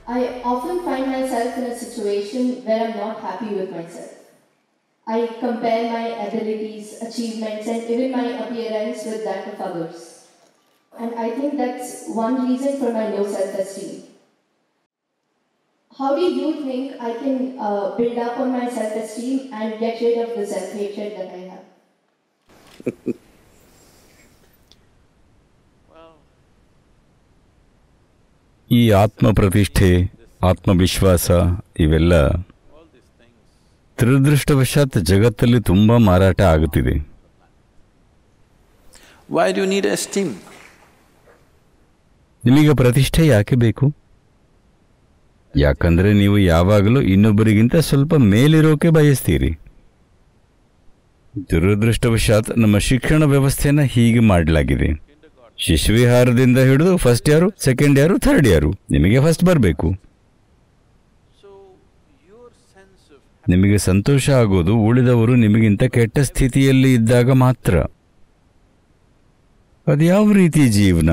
I often find myself in a situation where I'm not happy with myself. I compare my abilities, achievements, and even my appearance with that of others. And I think that's one reason for my low self esteem. How do you think I can uh, build up on my self esteem and get rid of the self hatred that I have? ಈ ಆತ್ಮ ಪ್ರತಿಷ್ಠೆ ಆತ್ಮವಿಶ್ವಾಸ ಇವೆಲ್ಲ ದುರದೃಷ್ಟವಶಾತ್ ಜಗತ್ತಲ್ಲಿ ತುಂಬ ಮಾರಾಟ ಆಗುತ್ತಿದೆ Why do you need esteem? ನಿಮಗೆ ಪ್ರತಿಷ್ಠೆ ಯಾಕೆ ಬೇಕು ಯಾಕಂದ್ರೆ ನೀವು ಯಾವಾಗಲೂ ಇನ್ನೊಬ್ಬರಿಗಿಂತ ಸ್ವಲ್ಪ ಮೇಲಿರೋಕೆ ಬಯಸ್ತೀರಿ ದುರದೃಷ್ಟವಶಾತ್ ನಮ್ಮ ಶಿಕ್ಷಣ ವ್ಯವಸ್ಥೆನ ಹೀಗೆ ಮಾಡಲಾಗಿದೆ ಶಿಶುವಿಹಾರದಿಂದ ಹಿಡಿದು ಫಸ್ಟ್ ಯಾರು ಸೆಕೆಂಡ್ ಯಾರು ಥರ್ಡ್ ಯಾರು ನಿಮಗೆ ಫಸ್ಟ್ ಬರಬೇಕು ನಿಮಗೆ ಸಂತೋಷ ಆಗೋದು ಉಳಿದವರು ನಿಮಗಿಂತ ಕೆಟ್ಟ ಸ್ಥಿತಿಯಲ್ಲಿ ಇದ್ದಾಗ ಮಾತ್ರ ಅದ್ಯಾವ ರೀತಿ ಜೀವನ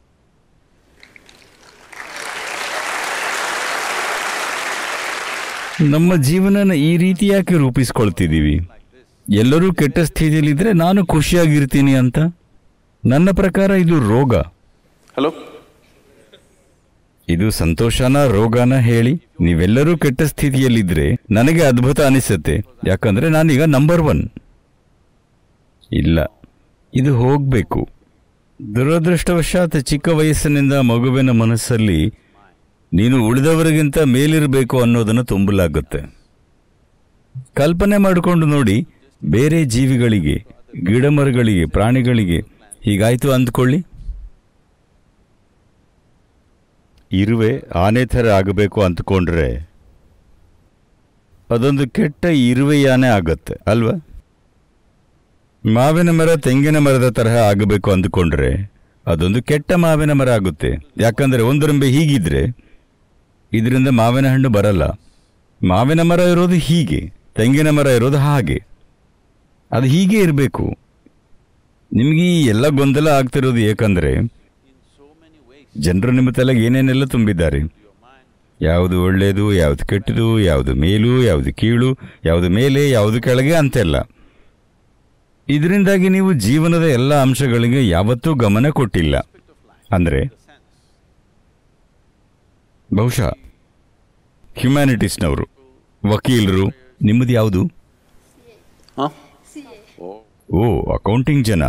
ನಮ್ಮ ಜೀವನನ ಈ ರೀತಿ ಯಾಕೆ ರೂಪಿಸ್ಕೊಳ್ತಿದ್ದೀವಿ ಎಲ್ಲರೂ ಕೆಟ್ಟ ಸ್ಥಿತಿಯಲ್ಲಿದ್ರೆ ನಾನು ಖುಷಿಯಾಗಿರ್ತೀನಿ ಅಂತ ನನ್ನ ಪ್ರಕಾರ ಇದು ರೋಗ Hello? ಇದು ಸಂತೋಷನ ರೋಗನ ಹೇಳಿ ನೀವೆಲ್ಲರೂ ಕೆಟ್ಟ ಸ್ಥಿತಿಯಲ್ಲಿದ್ರೆ ನನಗೆ ಅದ್ಭುತ ಅನಿಸುತ್ತೆ ಯಾಕಂದ್ರೆ ನಾನೀಗ ನಂಬರ್ ಒನ್ ಇಲ್ಲ ಇದು ಹೋಗ್ಬೇಕು ದುರದೃಷ್ಟವಶಾತ್ ಚಿಕ್ಕ ವಯಸ್ಸಿನಿಂದ ಮಗುವಿನ ಮನಸ್ಸಲ್ಲಿ ನೀನು ಉಳಿದವರಿಗಿಂತ ಮೇಲಿರಬೇಕು ಅನ್ನೋದನ್ನು ತುಂಬಲಾಗುತ್ತೆ ಕಲ್ಪನೆ ಮಾಡಿಕೊಂಡು ನೋಡಿ ಬೇರೆ ಜೀವಿಗಳಿಗೆ ಗಿಡಮರಗಳಿಗೆ ಪ್ರಾಣಿಗಳಿಗೆ ಹೀಗಾಯ್ತು ಅಂದ್ಕೊಳ್ಳಿ ಇರುವೆ ಆನೆ ಥರ ಆಗಬೇಕು ಅಂದ್ಕೊಂಡ್ರೆ ಅದೊಂದು ಕೆಟ್ಟ ಇರುವೆಯಾನೆ ಆಗತ್ತೆ ಅಲ್ವಾ ಮಾವಿನ ಮರ ತೆಂಗಿನ ಮರದ ತರಹ ಆಗಬೇಕು ಅಂದುಕೊಂಡ್ರೆ ಅದೊಂದು ಕೆಟ್ಟ ಮಾವಿನ ಮರ ಆಗುತ್ತೆ ಯಾಕಂದ್ರೆ ಒಂದರಂಬೆ ಹೀಗಿದ್ರೆ ಇದರಿಂದ ಮಾವಿನ ಹಣ್ಣು ಬರಲ್ಲ ಮಾವಿನ ಮರ ಇರೋದು ಹೀಗೆ ತೆಂಗಿನ ಮರ ಇರೋದು ಹಾಗೆ ಅದು ಹೀಗೆ ಇರಬೇಕು ನಿಮಗೆ ಈ ಎಲ್ಲ ಗೊಂದಲ ಆಗ್ತಿರೋದು ಏಕಂದ್ರೆ ಜನರು ನಿಮ್ಮ ತಲೆಗೆ ಏನೇನೆಲ್ಲ ತುಂಬಿದ್ದಾರೆ ಯಾವುದು ಒಳ್ಳೆಯದು ಯಾವುದು ಕೆಟ್ಟದು ಯಾವುದು ಮೇಲು ಯಾವುದು ಕೀಳು ಯಾವುದು ಮೇಲೆ ಯಾವುದು ಕೆಳಗೆ ಅಂತೆಲ್ಲ ಇದರಿಂದಾಗಿ ನೀವು ಜೀವನದ ಎಲ್ಲ ಅಂಶಗಳಿಗೆ ಯಾವತ್ತೂ ಗಮನ ಕೊಟ್ಟಿಲ್ಲ ಅಂದರೆ ಬಹುಶಃ ಹ್ಯುಮ್ಯಾನಿಟೀಸ್ನವರು ವಕೀಲರು ನಿಮ್ಮದು ಯಾವುದು Huh? ಓ ಅಕೌಂಟಿಂಗ್ ಜನ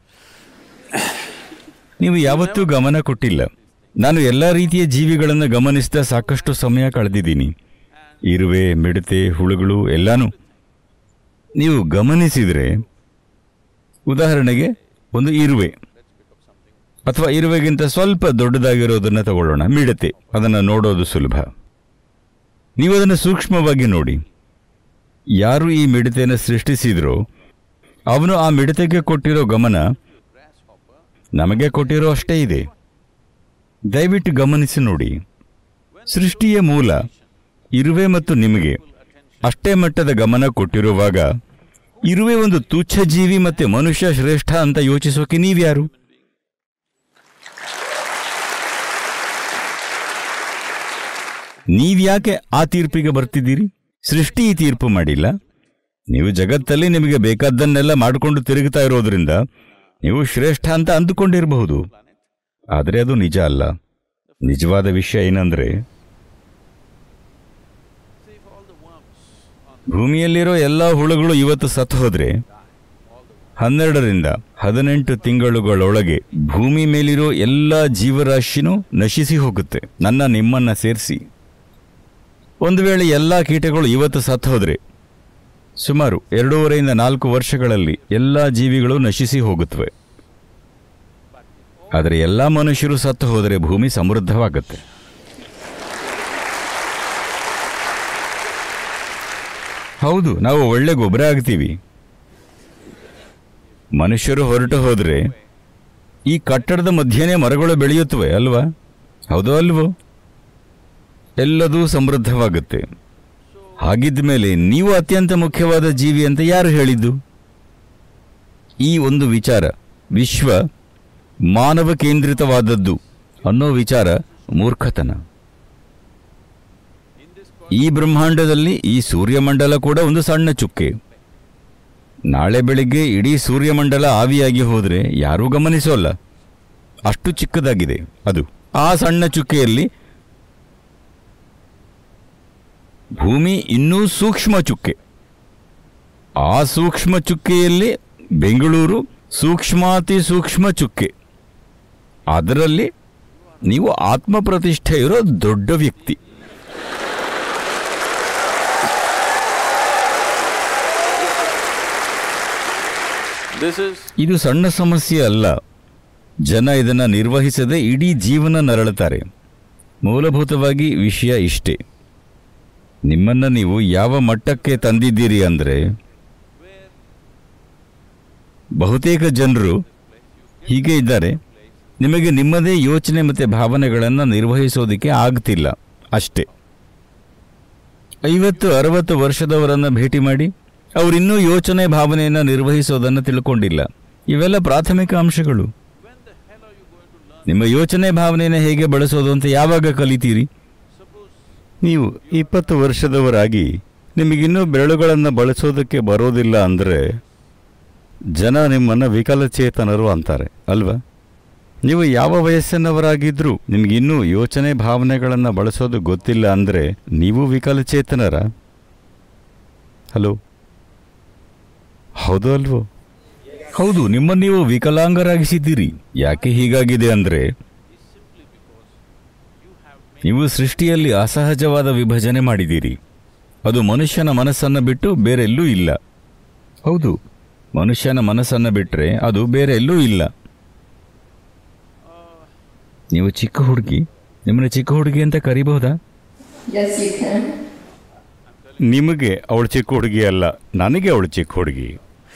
ನೀವು ಯಾವತ್ತೂ ಗಮನ ಕೊಟ್ಟಿಲ್ಲ ನಾನು ಎಲ್ಲ ರೀತಿಯ ಜೀವಿಗಳನ್ನು ಗಮನಿಸಿದ ಸಾಕಷ್ಟು ಸಮಯ ಕಳೆದಿದ್ದೀನಿ ಇರುವೆ ಮಿಡತೆ ಹುಳುಗಳು ಎಲ್ಲಾನು ನೀವು ಗಮನಿಸಿದರೆ ಉದಾಹರಣೆಗೆ ಒಂದು ಇರುವೆ ಅಥವಾ ಇರುವೆಗಿಂತ ಸ್ವಲ್ಪ ದೊಡ್ಡದಾಗಿರೋದನ್ನು ತಗೊಳ್ಳೋಣ ಮಿಡತೆ ಅದನ್ನು ನೋಡೋದು ಸುಲಭ ನೀವು ಅದನ್ನು ಸೂಕ್ಷ್ಮವಾಗಿ ನೋಡಿ ಯಾರು ಈ ಮಿಡತೆಯನ್ನು ಸೃಷ್ಟಿಸಿದ್ರೋ ಅವನು ಆ ಮಿಡತೆಗೆ ಕೊಟ್ಟಿರೋ ಗಮನ ನಮಗೆ ಕೊಟ್ಟಿರೋ ಅಷ್ಟೇ ಇದೆ ದಯವಿಟ್ಟು ಗಮನಿಸಿ ನೋಡಿ ಸೃಷ್ಟಿಯ ಮೂಲ ಇರುವೆ ಮತ್ತು ನಿಮಗೆ ಅಷ್ಟೇ ಮಟ್ಟದ ಗಮನ ಕೊಟ್ಟಿರುವಾಗ ಇರುವೆ ಒಂದು ತುಚ್ಛ ಜೀವಿ ಮತ್ತೆ ಮನುಷ್ಯ ಶ್ರೇಷ್ಠ ಅಂತ ಯೋಚಿಸೋಕೆ ನೀವ್ಯಾರು ನೀವ್ಯಾಕೆ ಆ ತೀರ್ಪಿಗೆ ಬರ್ತಿದ್ದೀರಿ ಸೃಷ್ಟಿ ಈ ತೀರ್ಪು ಮಾಡಿಲ್ಲ ನೀವು ಜಗತ್ತಲ್ಲಿ ನಿಮಗೆ ಬೇಕಾದ್ದನ್ನೆಲ್ಲ ಮಾಡಿಕೊಂಡು ತಿರುಗುತ್ತಾ ಇರೋದ್ರಿಂದ ನೀವು ಶ್ರೇಷ್ಠ ಅಂತ ಅಂದುಕೊಂಡಿರಬಹುದು ಆದರೆ ಅದು ನಿಜ ಅಲ್ಲ ನಿಜವಾದ ವಿಷಯ ಏನಂದ್ರೆ ಭೂಮಿಯಲ್ಲಿರೋ ಎಲ್ಲ ಹುಳುಗಳು ಇವತ್ತು ಸತ್ತು ಹೋದ್ರೆ ಹನ್ನೆರಡರಿಂದ ಹದಿನೆಂಟು ತಿಂಗಳುಗಳೊಳಗೆ ಭೂಮಿ ಮೇಲಿರೋ ಎಲ್ಲ ಜೀವರಾಶಿನೂ ನಶಿಸಿ ಹೋಗುತ್ತೆ ನನ್ನ ನಿಮ್ಮನ್ನ ಸೇರಿಸಿ ಒಂದು ವೇಳೆ ಎಲ್ಲ ಕೀಟಗಳು ಇವತ್ತು ಸತ್ತು ಹೋದ್ರೆ ಸುಮಾರು ಎರಡೂವರೆಯಿಂದ ನಾಲ್ಕು ವರ್ಷಗಳಲ್ಲಿ ಎಲ್ಲ ಜೀವಿಗಳು ನಶಿಸಿ ಹೋಗುತ್ತವೆ ಆದರೆ ಎಲ್ಲ ಮನುಷ್ಯರು ಸತ್ತು ಹೋದರೆ ಭೂಮಿ ಸಮೃದ್ಧವಾಗುತ್ತೆ ಹೌದು ನಾವು ಒಳ್ಳೆ ಗೊಬ್ಬರ ಆಗ್ತೀವಿ ಮನುಷ್ಯರು ಹೊರಟು ಹೋದ್ರೆ ಈ ಕಟ್ಟಡದ ಮಧ್ಯೆನೇ ಮರಗಳು ಬೆಳೆಯುತ್ತವೆ ಅಲ್ವಾ ಹೌದೋ ಅಲ್ವೋ ಎಲ್ಲದೂ ಸಮೃದ್ಧವಾಗುತ್ತೆ ಹಾಗಿದ್ದ ಮೇಲೆ ನೀವು ಅತ್ಯಂತ ಮುಖ್ಯವಾದ ಜೀವಿ ಅಂತ ಯಾರು ಹೇಳಿದ್ದು ಈ ಒಂದು ವಿಚಾರ ವಿಶ್ವ ಮಾನವ ಕೇಂದ್ರಿತವಾದದ್ದು ಅನ್ನೋ ವಿಚಾರ ಮೂರ್ಖತನ ಈ ಬ್ರಹ್ಮಾಂಡದಲ್ಲಿ ಈ ಸೂರ್ಯಮಂಡಲ ಕೂಡ ಒಂದು ಸಣ್ಣ ಚುಕ್ಕೆ ನಾಳೆ ಬೆಳಿಗ್ಗೆ ಇಡೀ ಸೂರ್ಯಮಂಡಲ ಆವಿಯಾಗಿ ಹೋದರೆ ಯಾರೂ ಗಮನಿಸೋಲ್ಲ ಅಷ್ಟು ಚಿಕ್ಕದಾಗಿದೆ ಅದು ಆ ಸಣ್ಣ ಚುಕ್ಕೆಯಲ್ಲಿ ಭೂಮಿ ಇನ್ನೂ ಸೂಕ್ಷ್ಮ ಚುಕ್ಕೆ ಆ ಸೂಕ್ಷ್ಮ ಚುಕ್ಕೆಯಲ್ಲಿ ಬೆಂಗಳೂರು ಸೂಕ್ಷ್ಮಾತಿ ಸೂಕ್ಷ್ಮ ಚುಕ್ಕೆ ಅದರಲ್ಲಿ ನೀವು ಆತ್ಮಪ್ರತಿಷ್ಠೆ ಇರೋ ದೊಡ್ಡ ವ್ಯಕ್ತಿ This is ಇದು ಸಣ್ಣ ಸಮಸ್ಯೆ ಅಲ್ಲ ಜನ ಇದನ್ನು ನಿರ್ವಹಿಸದೆ ಇಡೀ ಜೀವನ ನರಳುತ್ತಾರೆ ಮೂಲಭೂತವಾಗಿ ವಿಷಯ ಇಷ್ಟೇ ನಿಮ್ಮನ್ನು ನೀವು ಯಾವ ಮಟ್ಟಕ್ಕೆ ತಂದಿದ್ದೀರಿ ಅಂದರೆ ಬಹುತೇಕ ಜನರು ಹೀಗೆ ಇದ್ದಾರೆ ನಿಮಗೆ ನಿಮ್ಮದೇ ಯೋಚನೆ ಮತ್ತು ಭಾವನೆಗಳನ್ನು ನಿರ್ವಹಿಸೋದಕ್ಕೆ ಆಗ್ತಿಲ್ಲ ಅಷ್ಟೇ ಐವತ್ತು ಅರವತ್ತು ವರ್ಷದವರನ್ನು ಭೇಟಿ ಮಾಡಿ ಅವರಿನ್ನೂ ಯೋಚನೆ ಭಾವನೆಯನ್ನು ನಿರ್ವಹಿಸೋದನ್ನು ತಿಳ್ಕೊಂಡಿಲ್ಲ ಇವೆಲ್ಲ ಪ್ರಾಥಮಿಕ ಅಂಶಗಳು ನಿಮ್ಮ ಯೋಚನೆ ಭಾವನೆಯನ್ನು ಹೇಗೆ ಬಳಸೋದು ಅಂತ ಯಾವಾಗ ಕಲಿತೀರಿ ನೀವು ಇಪ್ಪತ್ತು ವರ್ಷದವರಾಗಿ ನಿಮಗಿನ್ನೂ ಬೆರಳುಗಳನ್ನು ಬಳಸೋದಕ್ಕೆ ಬರೋದಿಲ್ಲ ಅಂದರೆ ಜನ ನಿಮ್ಮನ್ನು ವಿಕಲಚೇತನರು ಅಂತಾರೆ ಅಲ್ವಾ ನೀವು ಯಾವ ವಯಸ್ಸಿನವರಾಗಿದ್ರೂ ನಿಮಗಿನ್ನೂ ಯೋಚನೆ ಭಾವನೆಗಳನ್ನು ಬಳಸೋದು ಗೊತ್ತಿಲ್ಲ ಅಂದರೆ ನೀವು ವಿಕಲಚೇತನರ ಹಲೋ ಹೌದು ಅಲ್ವೋ ಹೌದು ನಿಮ್ಮನ್ನು ನೀವು ವಿಕಲಾಂಗರಾಗಿಸಿದ್ದೀರಿ ಯಾಕೆ ಹೀಗಾಗಿದೆ ಅಂದರೆ ನೀವು ಸೃಷ್ಟಿಯಲ್ಲಿ ಅಸಹಜವಾದ ವಿಭಜನೆ ಮಾಡಿದ್ದೀರಿ ಅದು ಮನುಷ್ಯನ ಮನಸ್ಸನ್ನು ಬಿಟ್ಟು ಬೇರೆಲ್ಲೂ ಇಲ್ಲ ಹೌದು ಮನುಷ್ಯನ ಮನಸ್ಸನ್ನು ಬಿಟ್ಟರೆ ಅದು ಬೇರೆ ಎಲ್ಲೂ ಇಲ್ಲ ನೀವು ಚಿಕ್ಕ ಹುಡುಗಿ ನಿಮ್ಮನ್ನ ಚಿಕ್ಕ ಹುಡುಗಿ ಅಂತ ಕರಿಬಹುದಾ Yes, you can. ನಿಮಗೆ ಅವಳು ಚಿಕ್ಕ ಹುಡುಗಿ ಅಲ್ಲ ನನಗೆ ಅವಳು ಚಿಕ್ಕ ಹುಡುಗಿ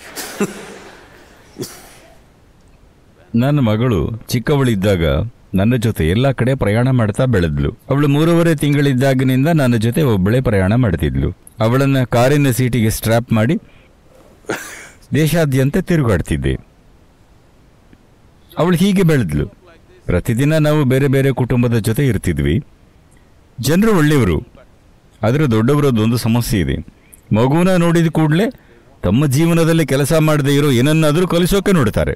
ನನ್ನ ಮಗಳು ಚಿಕ್ಕವಳಿದ್ದಾಗ ನನ್ನ ಜೊತೆ ಎಲ್ಲ ಕಡೆ ಪ್ರಯಾಣ ಮಾಡ್ತಾ ಬೆಳೆದ್ಲು ಅವಳು ಮೂರುವರೆ ತಿಂಗಳಿದ್ದಾಗಿನಿಂದ ನನ್ನ ಜೊತೆ ಒಬ್ಬಳೇ ಪ್ರಯಾಣ ಮಾಡ್ತಿದ್ಲು ಅವಳನ್ನ ಕಾರಿನ ಸೀಟಿಗೆ ಸ್ಟ್ರ್ಯಾಪ್ ಮಾಡಿ ದೇಶಾದ್ಯಂತ ತಿರುಗಾಡ್ತಿದ್ದೆ ಅವಳು ಹೀಗೆ ಬೆಳೆದ್ಲು ಪ್ರತಿದಿನ ನಾವು ಬೇರೆ ಬೇರೆ ಕುಟುಂಬದ ಜೊತೆ ಇರ್ತಿದ್ವಿ ಜನರು ಒಳ್ಳೆಯವರು ಆದರೆ ದೊಡ್ಡವರದ್ದೊಂದು ಸಮಸ್ಯೆ ಇದೆ ಮಗುನ ನೋಡಿದ ಕೂಡಲೇ ತಮ್ಮ ಜೀವನದಲ್ಲಿ ಕೆಲಸ ಮಾಡದೇ ಇರೋ ಏನನ್ನಾದರೂ ಕಲಿಸೋಕೆ ನೋಡ್ತಾರೆ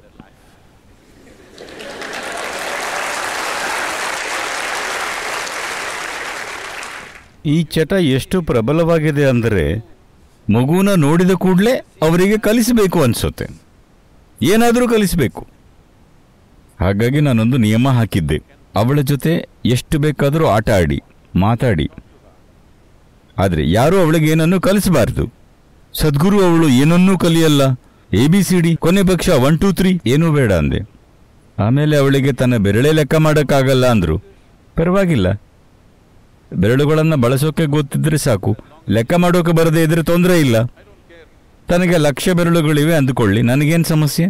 ಈ ಚಟ ಎಷ್ಟು ಪ್ರಬಲವಾಗಿದೆ ಅಂದರೆ ಮಗುನ ನೋಡಿದ ಕೂಡಲೇ ಅವರಿಗೆ ಕಲಿಸಬೇಕು ಅನಿಸುತ್ತೆ ಏನಾದರೂ ಕಲಿಸಬೇಕು ಹಾಗಾಗಿ ನಾನೊಂದು ನಿಯಮ ಹಾಕಿದ್ದೆ ಅವಳ ಜೊತೆ ಎಷ್ಟು ಬೇಕಾದರೂ ಆಟ ಆಡಿ ಮಾತಾಡಿ ಆದರೆ ಯಾರೂ ಅವಳಿಗೆ ಏನನ್ನೂ ಕಲಿಸಬಾರ್ದು ಸದ್ಗುರು ಅವಳು ಏನನ್ನೂ ಕಲಿಯಲ್ಲ ಎ ಬಿ ಸಿ ಡಿ ಕೊನೆ ಪಕ್ಷ ಒನ್ ಟೂ ತ್ರೀ ಏನೂ ಬೇಡ ಅಂದೆ ಆಮೇಲೆ ಅವಳಿಗೆ ತನ್ನ ಬೆರಳೇ ಲೆಕ್ಕ ಮಾಡೋಕ್ಕಾಗಲ್ಲ ಅಂದರು ಪರವಾಗಿಲ್ಲ ಬೆರಳುಗಳನ್ನು ಬಳಸೋಕೆ ಗೊತ್ತಿದ್ರೆ ಸಾಕು ಲೆಕ್ಕ ಮಾಡೋಕೆ ಬರದೇ ಇದ್ರೆ ತೊಂದರೆ ಇಲ್ಲ ತನಗೆ ಲಕ್ಷ ಬೆರಳುಗಳಿವೆ ಅಂದುಕೊಳ್ಳಿ ನನಗೇನು ಸಮಸ್ಯೆ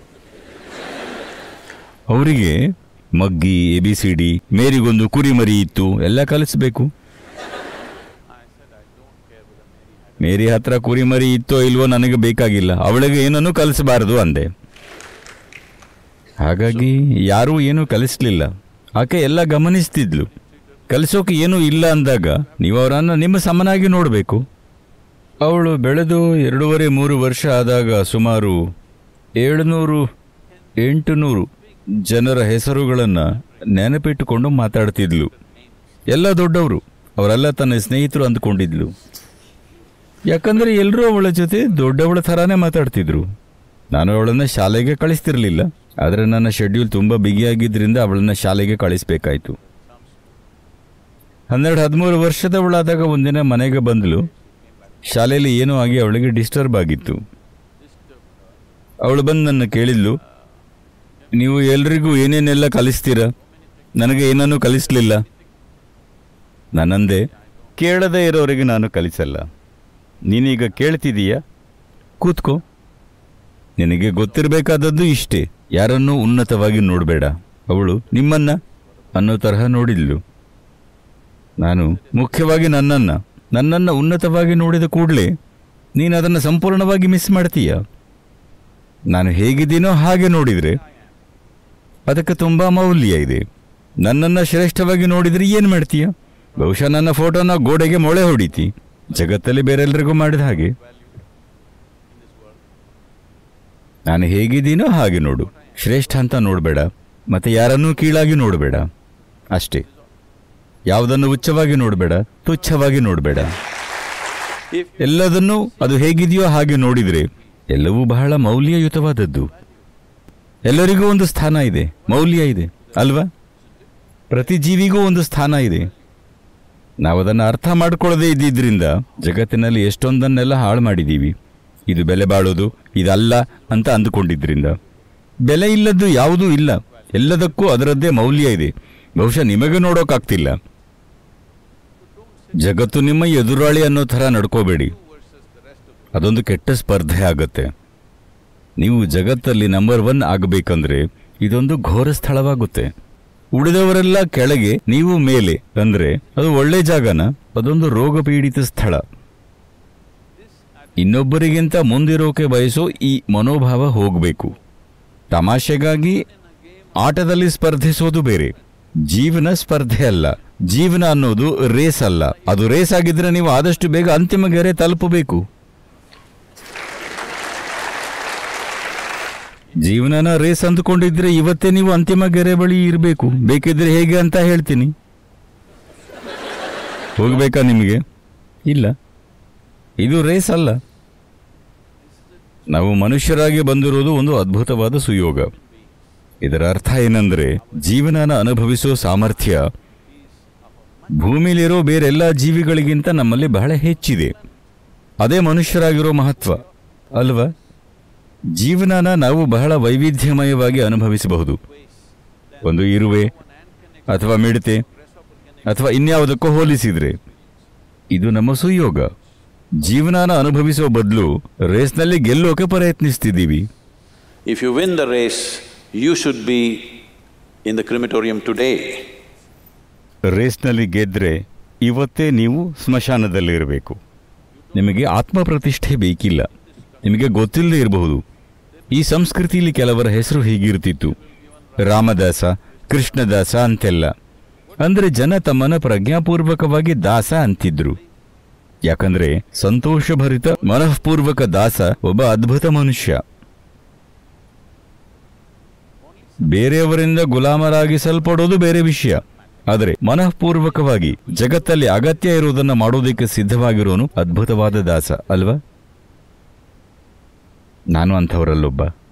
ಅವರಿಗೆ ಮಗ್ಗಿ ಎ ಬಿ ಸಿ ಡಿ ಮೇರಿಗೊಂದು ಕುರಿಮರಿ ಇತ್ತು ಎಲ್ಲ ಕಲಿಸ್ಬೇಕು ಮೇರಿ ಹತ್ರ ಕುರಿಮರಿ ಇತ್ತೋ ಇಲ್ವೋ ನನಗೆ ಬೇಕಾಗಿಲ್ಲ ಅವಳಿಗೆ ಏನನ್ನೂ ಕಲಿಸಬಾರದು ಅಂದೆ ಹಾಗಾಗಿ ಯಾರೂ ಏನೂ ಕಲಿಸ್ಲಿಲ್ಲ ಆಕೆ ಎಲ್ಲ ಗಮನಿಸ್ತಿದ್ಲು ಕಲಿಸೋಕೆ ಏನೂ ಇಲ್ಲ ಅಂದಾಗ ನೀವು ಅವರನ್ನು ನಿಮ್ಮ ಸಮನಾಗಿ ನೋಡಬೇಕು ಅವಳು ಬೆಳೆದು ಎರಡೂವರೆ ಮೂರು ವರ್ಷ ಆದಾಗ ಸುಮಾರು ಏಳುನೂರು ಎಂಟುನೂರು ಜನರ ಹೆಸರುಗಳನ್ನು ನೆನಪಿಟ್ಟುಕೊಂಡು ಮಾತಾಡ್ತಿದ್ಲು ಎಲ್ಲ ದೊಡ್ಡವರು ಅವರೆಲ್ಲ ತನ್ನ ಸ್ನೇಹಿತರು ಅಂದ್ಕೊಂಡಿದ್ಲು ಯಾಕಂದರೆ ಎಲ್ಲರೂ ಅವಳ ಜೊತೆ ದೊಡ್ಡವಳ ಥರಾನೇ ಮಾತಾಡ್ತಿದ್ರು ನಾನು ಅವಳನ್ನು ಶಾಲೆಗೆ ಕಳಿಸ್ತಿರ್ಲಿಲ್ಲ ಆದರೆ ನನ್ನ ಶೆಡ್ಯೂಲ್ ತುಂಬ ಬಿಗಿಯಾಗಿದ್ದರಿಂದ ಅವಳನ್ನು ಶಾಲೆಗೆ ಕಳಿಸ್ಬೇಕಾಯ್ತು ಹನ್ನೆರಡು ಹದಿಮೂರು ವರ್ಷದವಳಾದಾಗ ಒಂದಿನ ಮನೆಗೆ ಬಂದಳು ಶಾಲೆಯಲ್ಲಿ ಏನೋ ಆಗಿ ಅವಳಿಗೆ ಡಿಸ್ಟರ್ಬ್ ಆಗಿತ್ತು ಅವಳು ಬಂದು ನನ್ನ ಕೇಳಿದ್ಲು ನೀವು ಎಲ್ರಿಗೂ ಏನೇನೆಲ್ಲ ಕಲಿಸ್ತೀರಾ ನನಗೆ ಏನನ್ನೂ ಕಲಿಸ್ಲಿಲ್ಲ ನಾನಂದೆ ಕೇಳದೇ ಇರೋರಿಗೆ ನಾನು ಕಲಿಸಲ್ಲ ನೀನೀಗ ಕೇಳ್ತಿದೀಯಾ ಕೂತ್ಕೋ ನಿನಗೆ ಗೊತ್ತಿರಬೇಕಾದದ್ದು ಇಷ್ಟೇ ಯಾರನ್ನೂ ಉನ್ನತವಾಗಿ ನೋಡಬೇಡ ಅವಳು ನಿಮ್ಮನ್ನ ಅನ್ನೋ ತರಹ ನೋಡಿದ್ಲು ನಾನು ಮುಖ್ಯವಾಗಿ ನನ್ನನ್ನ ನನ್ನನ್ನು ಉನ್ನತವಾಗಿ ನೋಡಿದ ಕೂಡಲೇ ನೀನು ಅದನ್ನು ಸಂಪೂರ್ಣವಾಗಿ ಮಿಸ್ ಮಾಡ್ತೀಯ ನಾನು ಹೇಗಿದ್ದೀನೋ ಹಾಗೆ ನೋಡಿದರೆ ಅದಕ್ಕೆ ತುಂಬ ಮೌಲ್ಯ ಇದೆ ನನ್ನನ್ನು ಶ್ರೇಷ್ಠವಾಗಿ ನೋಡಿದರೆ ಏನು ಮಾಡ್ತೀಯ ಬಹುಶಃ ನನ್ನ ಫೋಟೋನ ಗೋಡೆಗೆ ಮೊಳೆ ಹೊಡಿತಿ ಜಗತ್ತಲ್ಲಿ ಬೇರೆಲ್ರಿಗೂ ಮಾಡಿದ ಹಾಗೆ ನಾನು ಹೇಗಿದ್ದೀನೋ ಹಾಗೆ ನೋಡು ಶ್ರೇಷ್ಠ ಅಂತ ನೋಡಬೇಡ ಮತ್ತೆ ಯಾರನ್ನೂ ಕೀಳಾಗಿ ನೋಡಬೇಡ ಅಷ್ಟೇ ಯಾವುದನ್ನು ಉಚ್ಚವಾಗಿ ನೋಡಬೇಡ ತುಚ್ಛವಾಗಿ ನೋಡಬೇಡ If ಎಲ್ಲದನ್ನೂ ಅದು ಹೇಗಿದೆಯೋ ಹಾಗೆ ನೋಡಿದರೆ ಎಲ್ಲವೂ ಬಹಳ ಮೌಲ್ಯಯುತವಾದದ್ದು ಎಲ್ಲರಿಗೂ ಒಂದು ಸ್ಥಾನ ಇದೆ ಮೌಲ್ಯ ಇದೆ ಅಲ್ವಾ ಪ್ರತಿ ಜೀವಿಗೂ ಒಂದು ಸ್ಥಾನ ಇದೆ ನಾವು ಅದನ್ನು ಅರ್ಥ ಮಾಡ್ಕೊಳ್ಳದೆ ಇದ್ದಿದ್ರಿಂದ ಜಗತ್ತಿನಲ್ಲಿ ಎಷ್ಟೊಂದನ್ನೆಲ್ಲ ಹಾಳು ಮಾಡಿದ್ದೀವಿ ಇದು ಬೆಲೆ ಬಾಳೋದು ಇದಲ್ಲ ಅಂತ ಅಂದುಕೊಂಡಿದ್ರಿಂದ ಬೆಲೆ ಇಲ್ಲದ್ದು ಯಾವುದೂ ಇಲ್ಲ ಎಲ್ಲದಕ್ಕೂ ಅದರದ್ದೇ ಮೌಲ್ಯ ಇದೆ ಬಹುಶಃ ನಿಮಗೆ ನೋಡೋಕ್ಕಾಗ್ತಿಲ್ಲ ಜಗತ್ತು ನಿಮ್ಮ ಎದುರಾಳಿ ಅನ್ನೋ ಥರ ನಡ್ಕೋಬೇಡಿ ಅದೊಂದು ಕೆಟ್ಟ ಸ್ಪರ್ಧೆ ಆಗತ್ತೆ ನೀವು ಜಗತ್ತಲ್ಲಿ ನಂಬರ್ ಒನ್ ಆಗಬೇಕಂದ್ರೆ ಇದೊಂದು ಘೋರ ಸ್ಥಳವಾಗುತ್ತೆ ಉಳಿದವರೆಲ್ಲ ಕೆಳಗೆ ನೀವು ಮೇಲೆ ಅಂದ್ರೆ ಅದು ಒಳ್ಳೆ ಜಾಗನ ಅದೊಂದು ರೋಗ ಪೀಡಿತ ಸ್ಥಳ ಇನ್ನೊಬ್ಬರಿಗಿಂತ ಮುಂದಿರೋಕೆ ಬಯಸೋ ಈ ಮನೋಭಾವ ಹೋಗಬೇಕು ತಮಾಷೆಗಾಗಿ ಆಟದಲ್ಲಿ ಸ್ಪರ್ಧಿಸೋದು ಬೇರೆ ಜೀವನ ಸ್ಪರ್ಧೆ ಅಲ್ಲ ಜೀವನ ಅನ್ನೋದು ರೇಸ್ ಅಲ್ಲ ಅದು ರೇಸ್ ಆಗಿದ್ರೆ ನೀವು ಆದಷ್ಟು ಬೇಗ ಅಂತಿಮ ಗೆರೆ ತಲುಪಬೇಕು ಜೀವನನ ರೇಸ್ ಅಂದುಕೊಂಡಿದ್ರೆ ಇವತ್ತೇ ನೀವು ಅಂತಿಮ ಗೆರೆ ಬಳಿ ಇರಬೇಕು ಬೇಕಿದ್ರೆ ಹೇಗೆ ಅಂತ ಹೇಳ್ತೀನಿ ಹೋಗ್ಬೇಕಾ ನಿಮಗೆ ಇಲ್ಲ ಇದು ರೇಸ್ ಅಲ್ಲ ನಾವು ಮನುಷ್ಯರಾಗಿ ಬಂದಿರೋದು ಒಂದು ಅದ್ಭುತವಾದ ಸುಯೋಗ ಇದರ ಅರ್ಥ ಏನಂದ್ರೆ ಜೀವನನ ಅನುಭವಿಸೋ ಸಾಮರ್ಥ್ಯ ಭೂಮಿಲಿರೋ ಬೇರೆಲ್ಲ ಜೀವಿಗಳಿಗಿಂತ ನಮ್ಮಲ್ಲಿ ಬಹಳ ಹೆಚ್ಚಿದೆ ಅದೇ ಮನುಷ್ಯರಾಗಿರೋ ಮಹತ್ವ ಅಲ್ವಾ ಜೀವನನ ನಾವು ಬಹಳ ವೈವಿಧ್ಯಮಯವಾಗಿ ಅನುಭವಿಸಬಹುದು ಒಂದು ಇರುವೆ ಅಥವಾ ಮಿಡತೆ ಅಥವಾ ಇನ್ಯಾವುದಕ್ಕೂ ಹೋಲಿಸಿದ್ರೆ ಇದು ನಮ್ಮ ಸುಯೋಗ ಜೀವನನ ಅನುಭವಿಸೋ ಬದಲು ರೇಸ್ನಲ್ಲಿ ಗೆಲ್ಲೋಕೆ ಪ್ರಯತ್ನಿಸ್ತಿದ್ದೀವಿ if you win the race, you should be in the crematorium today. ರೇಸ್ನಲ್ಲಿ ಗೆದ್ರೆ ಇವತ್ತೇ ನೀವು ಸ್ಮಶಾನದಲ್ಲಿರಬೇಕು ನಿಮಗೆ ಆತ್ಮಪ್ರತಿಷ್ಠೆ ಬೇಕಿಲ್ಲ ನಿಮಗೆ ಗೊತ್ತಿಲ್ಲದೆ ಇರಬಹುದು ಈ ಸಂಸ್ಕೃತಿಯಲ್ಲಿ ಕೆಲವರ ಹೆಸರು ಹೀಗಿರ್ತಿತ್ತು ರಾಮದಾಸ ಕೃಷ್ಣದಾಸ ಅಂತೆಲ್ಲ ಅಂದ್ರೆ ಜನ ತಮ್ಮನ್ನ ಪ್ರಜ್ಞಾಪೂರ್ವಕವಾಗಿ ದಾಸ ಅಂತಿದ್ರು ಯಾಕಂದ್ರೆ ಸಂತೋಷಭರಿತ ಮನಃಪೂರ್ವಕ ದಾಸ ಒಬ್ಬ ಅದ್ಭುತ ಮನುಷ್ಯ ಬೇರೆಯವರಿಂದ ಗುಲಾಮರಾಗಿಸಲ್ಪಡೋದು ಬೇರೆ ವಿಷಯ ಆದರೆ ಮನಃಪೂರ್ವಕವಾಗಿ ಜಗತ್ತಲ್ಲಿ ಅಗತ್ಯ ಇರುವುದನ್ನ ಮಾಡೋದಕ್ಕೆ ಸಿದ್ಧವಾಗಿರೋನು ಅದ್ಭುತವಾದ ದಾಸ ಅಲ್ವಾ ನಾನು ಅಂಥವರಲ್ಲೊಬ್ಬ